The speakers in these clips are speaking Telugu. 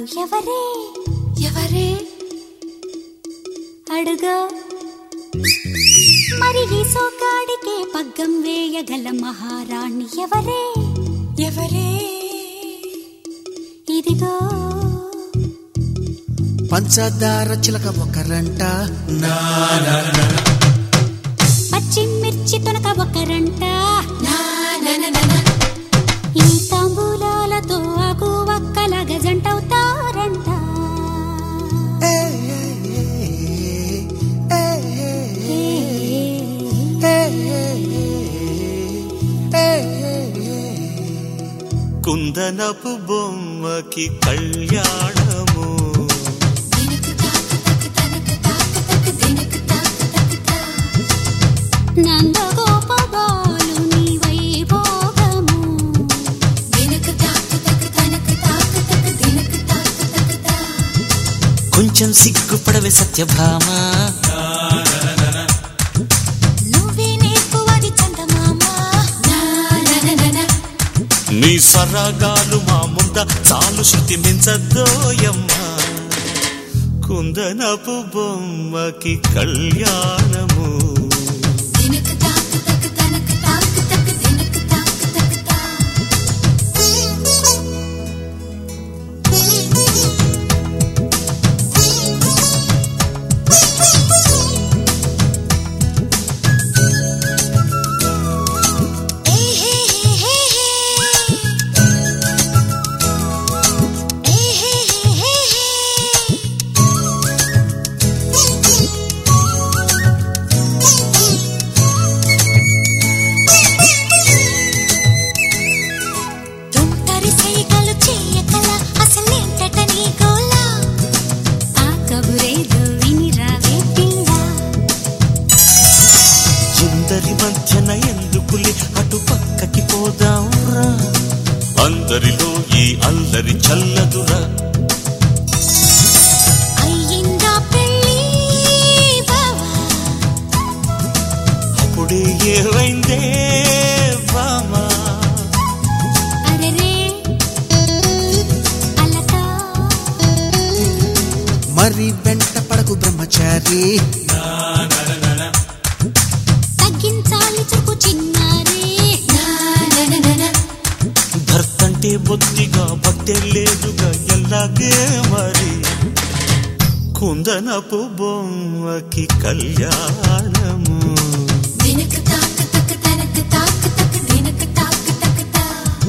ఎవరే ఎవరే అడుగా మరి ఈ సోకాడికే పగ్గం వేయగల మహారాణి ఎవరే ఎవరే ఇదిగో పంచదార చిలక ఒకరంట పచ్చిమిర్చి తొనక ఒకరంట నా నన నన ఈ తాంబూలాలతో ఆకు ఒక్కల గజంటవుతారంట ఏ, ఏ, ఏ, ఏ, ఏ, ఏ, ఏ, ఏ. కుందనపు బొమ్మకి కళ్యాణము దినకు తాకు తకు తనకు తాకు తకు దినకు తాకు తకు తా నందగోపబాలుని వైభోగము దినకు తాకు తకు తనకు తాకు తకు దినకు తాకు తకు తా కొంచెం సిగ్గుపడవే సత్యభామ నువ్వే నేర్పువది చందమామ నా నన నన నీ సరగాలు మా ముంద చాలు శృతి మించద్దోయమ్మ కుందనపు బొమ్మకి కళ్యాణము దినకు తాకు తకు తనకు తాకు తకు దినకు తాకు తకు తా ఏ హే హే హే ఏ హే హే హే తుంటరి సైగలు చేయకల అసలేంటట నీ గోలా ఆ కబురేదో వినిరావే పిల్ల ఇందరి మధ్యన ఎందుకులే అటు పక్కకి పోదాంరా అందరిలో ఈ అల్లరి చల్లదురా అయ్యిందా పెళ్ళి బావా అప్పుడే ఏమైందే బామా అరెరే అలకా మరి వెంట పడకు బ్రహ్మచారి తగ్గించాలి చుకు చిన్నారే నా నన నన భర్తంటే బొత్తిగా భక్తే లేదుగా ఎలాగే మరి కుందనపు బొమ్మకి కళ్యాణము దినకు తాకు తకు తనకు తాకు తకు దినకు తాకు తకు తా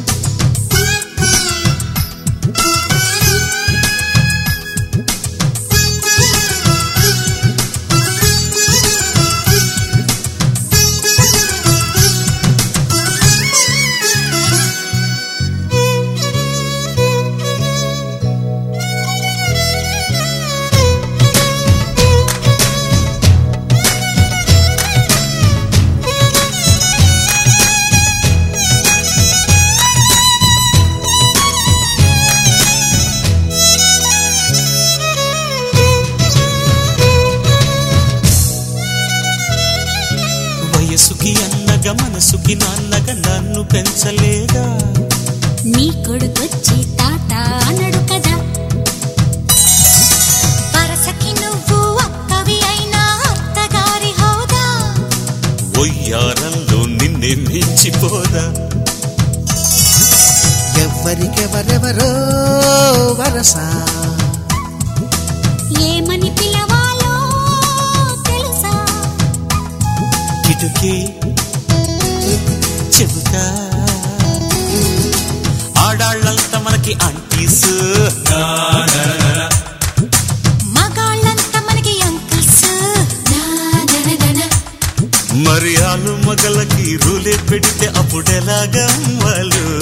వయసుకి అన్నగా మనసుకి నాన్నగా నన్ను పెంచలేదా నీ కొడుకొచ్చి తాత అనడు కదా వరసకి నువ్వు అక్కవి అయినా అత్తగారి హోదా ఒయ్యారంలో నిన్నే మించిపోదా ఎవరికెవరెవరో వరస ఏమని పిలవాలో తెలుసా కిటుకే చెబుతా ఆడాళ్ళంతా మనకి అంటీస్ మగాళ్ళంతా మనకి అంకుల్స్ నా నన నన మరి ఆలు మగలకి రూలే పెడితే అప్పుడెలాగమ్మలు